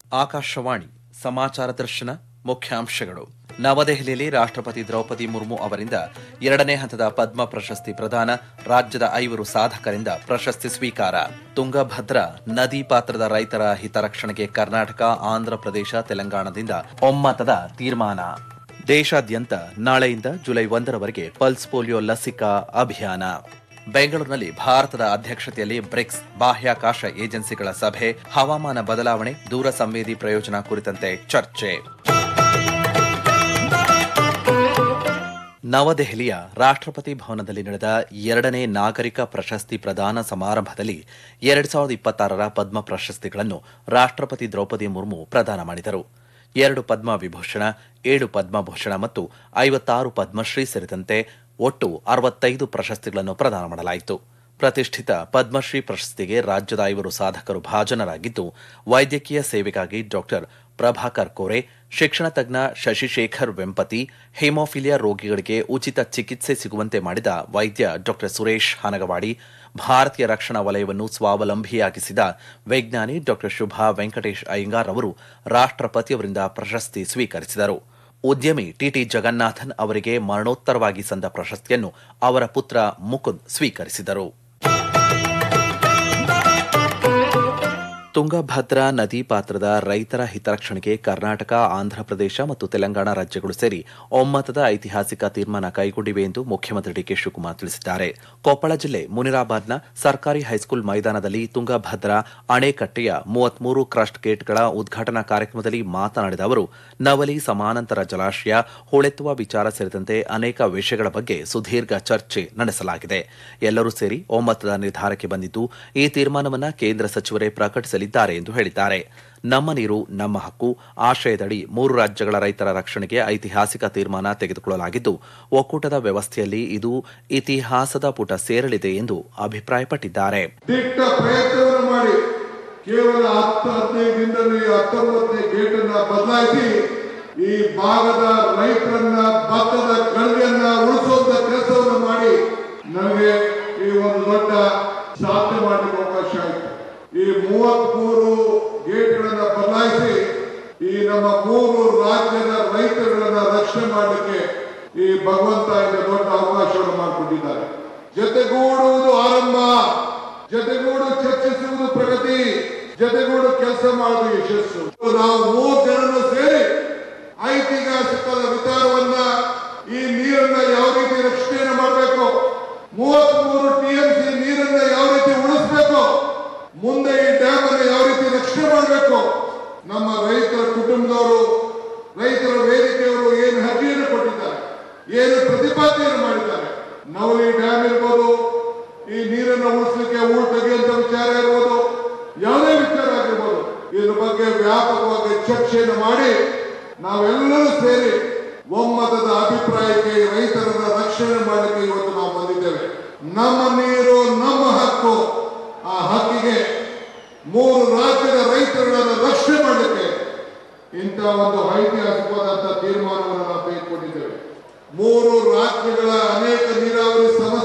ಆಕಾಶವಾಣಿ ಸಮಾಚಾರ ದರ್ಶನ ಮುಖ್ಯಾಂಶಗಳು ನವದೆಹಲಿಯಲ್ಲಿ ರಾಷ್ಟ್ರಪತಿ ದ್ರೌಪದಿ ಮುರ್ಮು ಅವರಿಂದ ಎರಡನೇ ಹಂತದ ಪದ್ಮ ಪ್ರಶಸ್ತಿ ಪ್ರದಾನ ರಾಜ್ಯದ ಐವರು ಸಾಧಕರಿಂದ ಪ್ರಶಸ್ತಿ ಸ್ವೀಕಾರ ತುಂಗಭದ್ರಾ ನದಿ ಪಾತ್ರದ ರೈತರ ಹಿತರಕ್ಷಣೆಗೆ ಕರ್ನಾಟಕ ಆಂಧ್ರಪ್ರದೇಶ ತೆಲಂಗಾಣದಿಂದ ಒಮ್ಮತದ ತೀರ್ಮಾನ ದೇಶಾದ್ಯಂತ ನಾಳೆಯಿಂದ ಜುಲೈ ಒಂದರವರೆಗೆ ಪಲ್ಸ್ ಪೋಲಿಯೋ ಲಸಿಕಾ ಅಭಿಯಾನ ಬೆಂಗಳೂರಿನಲ್ಲಿ ಭಾರತದ ಅಧ್ಯಕ್ಷತೆಯಲ್ಲಿ ಬ್ರಿಕ್ಸ್ ಬಾಹ್ಯಾಕಾಶ ಏಜೆನ್ಸಿಗಳ ಸಭೆ ಹವಾಮಾನ ಬದಲಾವಣೆ ದೂರ ಸಂವೇದಿ ಪ್ರಯೋಜನ ಕುರಿತಂತೆ ಚರ್ಚೆ ನವದೆಹಲಿಯ ರಾಷ್ಟ್ರಪತಿ ಭವನದಲ್ಲಿ ನಡೆದ ಎರಡನೇ ನಾಗರಿಕ ಪ್ರಶಸ್ತಿ ಪ್ರದಾನ ಸಮಾರಂಭದಲ್ಲಿ ಎರಡ್ ಸಾವಿರದ ಇಪ್ಪತ್ತಾರರ ಪದ್ಮ ಪ್ರಶಸ್ತಿಗಳನ್ನು ರಾಷ್ಟ್ರಪತಿ ದ್ರೌಪದಿ ಮುರ್ಮು ಪ್ರದಾನ ಮಾಡಿದರು ಎರಡು ಪದ್ಮ ವಿಭೂಷಣ ಏಳು ಪದ್ಮಭೂಷಣ ಮತ್ತು ಐವತ್ತಾರು ಪದ್ಮಶ್ರೀ ಸೇರಿದಂತೆ ಒಟ್ಟು ಅರವತ್ತೈದು ಪ್ರಶಸ್ತಿಗಳನ್ನು ಪ್ರದಾನ ಮಾಡಲಾಯಿತು ಪ್ರತಿಷ್ಠಿತ ಪದ್ಮಶ್ರೀ ಪ್ರಶಸ್ತಿಗೆ ರಾಜ್ಯದ ಐವರು ಸಾಧಕರು ಭಾಜನರಾಗಿದ್ದು ವೈದ್ಯಕೀಯ ಸೇವೆಗಾಗಿ ಡಾಕ್ಟರ್ ಪ್ರಭಾಕರ್ ಕೋರೆ ಶಿಕ್ಷಣ ತಜ್ಞ ಶಶಿಶೇಖರ್ ವೆಂಪತಿ ಹಿಮೋಫಿಲಿಯಾ ರೋಗಿಗಳಿಗೆ ಉಚಿತ ಚಿಕಿತ್ಸೆ ಸಿಗುವಂತೆ ಮಾಡಿದ ವೈದ್ಯ ಡಾಕ್ಟರ್ ಸುರೇಶ್ ಹನಗವಾಡಿ ಭಾರತೀಯ ರಕ್ಷಣಾ ವಲಯವನ್ನು ಸ್ವಾವಲಂಬಿಯಾಗಿಸಿದ ವಿಜ್ಞಾನಿ ಡಾಕ್ಟರ್ ಶುಭಾ ವೆಂಕಟೇಶ್ ಅಯ್ಯಂಗಾರ್ ಅವರು ರಾಷ್ಟ್ರಪತಿಯವರಿಂದ ಪ್ರಶಸ್ತಿ ಸ್ವೀಕರಿಸಿದರು ಉದ್ಯಮಿ ಟಿಟಿ ಜಗನ್ನಾಥನ್ ಅವರಿಗೆ ಮರಣೋತ್ತರವಾಗಿ ಸಂದ ಪ್ರಶಸ್ತಿಯನ್ನು ಅವರ ಪುತ್ರ ಮುಕುಂದ್ ಸ್ವೀಕರಿಸಿದರು ತುಂಗಭದ್ರಾ ನದಿ ಪಾತ್ರದ ರೈತರ ಹಿತರಕ್ಷಣೆಗೆ ಕರ್ನಾಟಕ ಆಂಧ್ರಪ್ರದೇಶ ಮತ್ತು ತೆಲಂಗಾಣ ರಾಜ್ಯಗಳು ಸೇರಿ ಒಮ್ಮತದ ಐತಿಹಾಸಿಕ ತೀರ್ಮಾನ ಕೈಗೊಂಡಿವೆ ಎಂದು ಮುಖ್ಯಮಂತ್ರಿ ಡಿಕೆ ಶಿವಕುಮಾರ್ ತಿಳಿಸಿದ್ದಾರೆ ಕೊಪ್ಪಳ ಜಿಲ್ಲೆ ಮುನಿರಾಬಾದ್ನ ಸರ್ಕಾರಿ ಹೈಸ್ಕೂಲ್ ಮೈದಾನದಲ್ಲಿ ತುಂಗಭದ್ರಾ ಅಣೆಕಟ್ಟೆಯ ಮೂವತ್ಮೂರು ಕ್ರಸ್ಟ್ ಗೇಟ್ಗಳ ಉದ್ಘಾಟನಾ ಕಾರ್ಯಕ್ರಮದಲ್ಲಿ ಮಾತನಾಡಿದ ಅವರು ನವಲಿ ಸಮಾನಾಂತರ ಜಲಾಶಯ ಹೂಳೆತ್ತುವ ವಿಚಾರ ಸೇರಿದಂತೆ ಅನೇಕ ವಿಷಯಗಳ ಬಗ್ಗೆ ಸುದೀರ್ಘ ಚರ್ಚೆ ನಡೆಸಲಾಗಿದೆ ಎಲ್ಲರೂ ಸೇರಿ ಒಮ್ಮತದ ನಿರ್ಧಾರಕ್ಕೆ ಬಂದಿದ್ದು ಈ ತೀರ್ಮಾನವನ್ನು ಕೇಂದ್ರ ಸಚಿವರೇ ಪ್ರಕಟಿಸಲಿದ್ದಾರೆ ಎಂದು ಹೇಳಿದ್ದಾರೆ ನಮ್ಮ ನೀರು ನಮ್ಮ ಹಕ್ಕು ಆಶಯದಡಿ ಮೂರು ರಾಜ್ಯಗಳ ರೈತರ ರಕ್ಷಣೆಗೆ ಐತಿಹಾಸಿಕ ತೀರ್ಮಾನ ತೆಗೆದುಕೊಳ್ಳಲಾಗಿದ್ದು ಒಕ್ಕೂಟದ ವ್ಯವಸ್ಥೆಯಲ್ಲಿ ಇದು ಇತಿಹಾಸದ ಪುಟ ಸೇರಲಿದೆ ಎಂದು ಅಭಿಪ್ರಾಯಪಟ್ಟಿದ್ದಾರೆ ದಿಟ್ಟ ಪ್ರಯತ್ನವನ್ನು ಮಾಡಿ ಕೇವಲ ಹತ್ತು ಹದಿನೈದು ದಿನದಲ್ಲಿ ಹತ್ತೊಂಬತ್ತನೇ ಗೇಟ್ ಅನ್ನ ಬದಲಾಯಿಸಿ ಈ ಭಾಗದ ರೈತರನ್ನ ಭತ್ತದ ಕಳ್ಳಿಯನ್ನ ಉಳಿಸುವಂತ ಕೆಲಸವನ್ನು ಮಾಡಿ ನಮಗೆ ಈ ಒಂದು ದೊಡ್ಡ ಸಾಧನೆ ಮಾಡಲಿಕ್ಕೆ ಅವಕಾಶ ಆಯಿತು ಈ ಮೂವತ್ಮೂರು ಗೇಟ್ಗಳನ್ನ ಬದಲಾಯಿಸಿ ಈ ನಮ್ಮ ಮೂರು ರಾಜ್ಯದ ರೈತರುಗಳನ್ನ ರಕ್ಷಣೆ ಮಾಡಲಿಕ್ಕೆ ಈ ಭಗವಂತ ಇಲ್ಲಿ ದೊಡ್ಡ ಅವಕಾಶವನ್ನು ಮಾಡಿಕೊಟ್ಟಿದ್ದಾರೆ ಜೊತೆಗೂಡುವುದು ಆರಂಭ ಜೊತೆಗೂಡು ಚರ್ಚಿಸುವುದು ಪ್ರಗತಿ ಜೊತೆಗೂಡು ಕೆಲಸ ಮಾಡುವುದು ಯಶಸ್ಸು ನಾವು ಮೂರು ಜನರು ಸೇರಿ ಐತಿಹಾಸಿಕದ ವಿಚಾರವನ್ನ ಈ ನೀರನ್ನ ಯಾವ ರೀತಿ ರಕ್ಷಣೆ ಮಾಡಬೇಕು ಮೂವತ್ಮೂರು ಟಿಎಂಸಿ ನೀರನ್ನ ಯಾವ ರೀತಿ ಉಳಿಸಬೇಕು ಮುಂದೆ ಈ ಡ್ಯಾಮ್ ಅನ್ನು ಯಾವ ರೀತಿ ರಕ್ಷಣೆ ಮಾಡಬೇಕು ನಮ್ಮ ರೈತರ ಕುಟುಂಬದವರು ರೈತರ ವೇದಿಕೆಯವರು ಏನು ಅರ್ಜಿಯನ್ನು ಕೊಟ್ಟಿದ್ದಾರೆ ಏನು ಪ್ರತಿಪಾದನೆಯನ್ನು ಮಾಡಿದ್ದಾರೆ ನವಲಿ ಡ್ಯಾಮ್ ಇರ್ಬೋದು ಈ ನೀರನ್ನು ಉಳಿಸಲಿಕ್ಕೆ ಊರು ತೆಗೆಯುವಂತ ವಿಚಾರ ಇರ್ಬೋದು ಯಾವುದೇ ವಿಚಾರ ಆಗಿರ್ಬೋದು ಇದ್ರ ಬಗ್ಗೆ ವ್ಯಾಪಕವಾಗಿ ಚರ್ಚೆಯನ್ನು ಮಾಡಿ ನಾವೆಲ್ಲರೂ ಸೇರಿ ಒಮ್ಮತದ ಅಭಿಪ್ರಾಯಕ್ಕೆ ರೈತರನ್ನ ರಕ್ಷಣೆ ಮಾಡಲಿಕ್ಕೆ ಇವತ್ತು ನಾವು ಬಂದಿದ್ದೇವೆ ನಮ್ಮ ನೀರು ನಮ್ಮ ಹಕ್ಕು ಆ ಹಕ್ಕಿಗೆ ಮೂರು ರಾಜ್ಯದ ರೈತರುಗಳನ್ನು ರಕ್ಷಣೆ ಮಾಡಲಿಕ್ಕೆ ಇಂಥ ಒಂದು ಐತಿಹಾಸಿಕವಾದಂತಹ ತೀರ್ಮಾನವನ್ನು ನಾವು ತೆಗೆದುಕೊಂಡಿದ್ದೇವೆ ಮೂರು ರಾಜ್ಯಗಳ ಅನೇಕ ನೀರಾವರಿ ಸಮಸ್ಯೆ